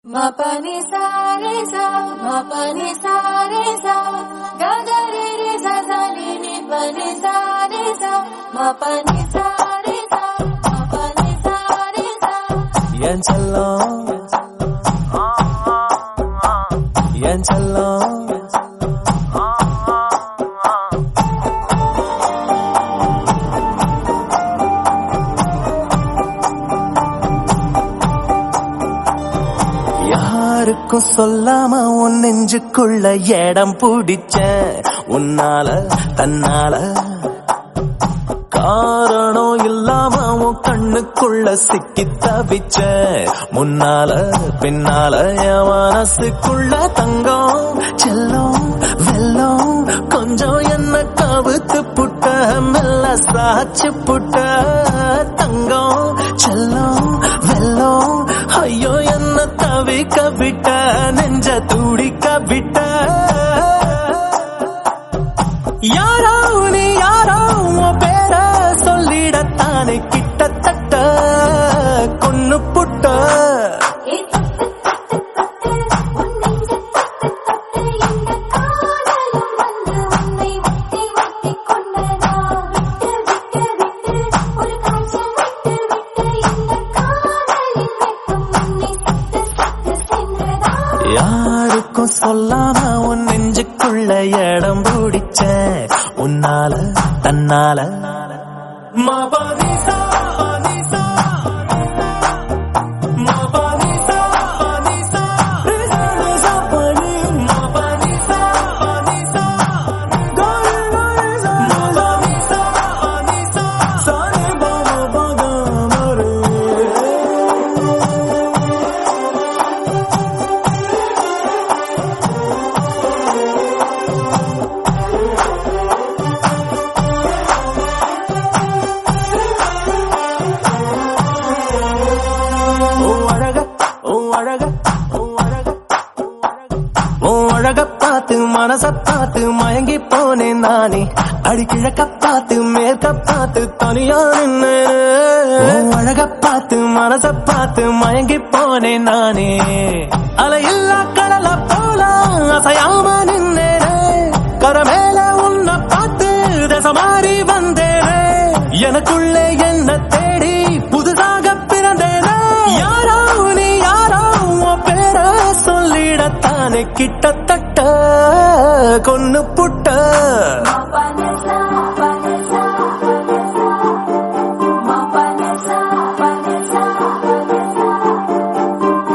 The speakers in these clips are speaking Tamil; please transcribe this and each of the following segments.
Ma pa ni sa re sa, ma pa ni sa re sa, ga ga re re sa sa ni ni pa ni sa re sa, ma pa ni sa re sa, ma pa ni sa re sa. என் செல்லம் என் செல்லம் யாருக்கும் சொல்லாம உன் நெஞ்சுக்குள்ள இடம் பிடிச்ச உன்னால தன்னால காரணம் இல்லாம உன் கண்ணுக்குள்ள சிக்கி தவிச்ச முன்னால பின்னால என் மனசுக்குள்ள தங்கம் செல்லம் வெல்லம் கொஞ்சம் என்ன கவுத்து புட்ட மெல்ல சாச்சு புட்ட தங்கம் செல்லம் வெல்லம் ஐயோ என்ன தவிக்க விட்ட நெஞ்ச துடிக்க விட்ட யாரோ நீ யாரோ உன் பேர சொல்லிடத்தானே கிட்டத்தட்ட கொன்னு புட்ட ஏ தொட்டு தொட்டு தொட்டு, உன் நெஞ்ச தொட்டு தொட்டு, இந்த காதலும் வந்து உன்னை ஒட்டி ஒட்டி கொண்டதா. விட்டு விட்டு விட்டு, ஒரு காய்ச்சல் விட்டு விட்டு, இந்த காதலின் வெப்பம் உன்னை சுட்டு சுட்டு சென்றதா. யாருக்கும் சொல்லாம உன் நெஞ்சுக்குள்ள இடம் பிடிச்ச உன்னால தன்னால மபனிசா, அனிசா, மபனிசா, அனிசா, ரிசா, பனி, மபனிசா, அனிசா, கரி, கரிசா, மபனிசா, அனிசா, சரி, பம, பக, மரி. உன் அழக உன் அழக உன் அழக உன் அழக உன் அழக பார்த்து மனச பார்த்து மயங்கி போனேன் நானே அடி கிழக்க பார்த்து மேற்க பார்த்து தனியா நின்னு உன் அழக பார்த்து மனச பார்த்து மயங்கி போனேன் நானே அலையில்லா கடல போல அசையாம நின்னேனே கரமேல உன்னை பார்த்து தசமாறி வந்தேனே எனக்குள்ளே என்ன தேடி புதுசாக பிறந்தேனே யாரோ நீ யாரோ உன் பேர சொல்லிடத்தானே கிட்டத்தட்ட கொன்னு புட்ட Ma pa ni sa, pa ni sa, pa ni sa. Ma pa ni sa, pa ni sa, pa ni sa.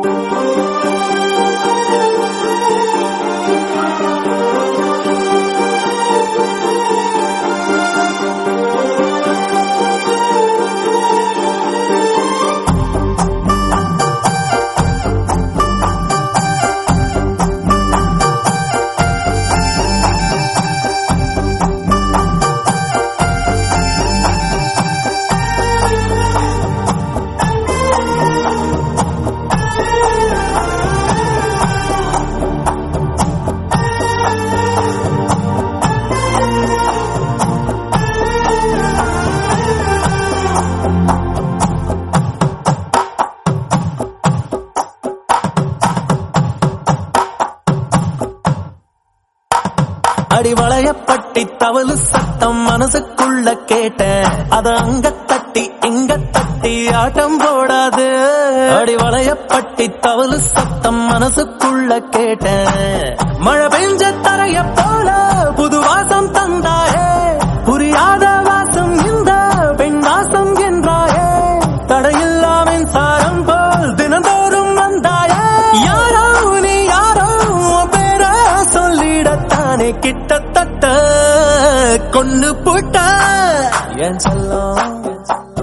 அடி வளையப்பட்டி தவளு சத்தம் மனசுக்குள்ள கேட்டேன் அத அங்க தட்டி இங்க தட்டி ஆட்டம் போடாது அடி வளையப்பட்டி தவளு சத்தம் மனசுக்குள்ள கேட்டேன் மழை பெஞ்ச தரைய போல புது வாசம் தந்தாயே புரியாத வாசம் இந்த பெண் வாசம் என்றாயே தடையில்லா மின்சாரம் போல் தினந்தோறும் வந்தாயே யாரோ நீ யாரோ உன் பேர சொல்லிடத்தானே கிட்டத்தட்ட கொண்டு போட்ட என் செல்லம்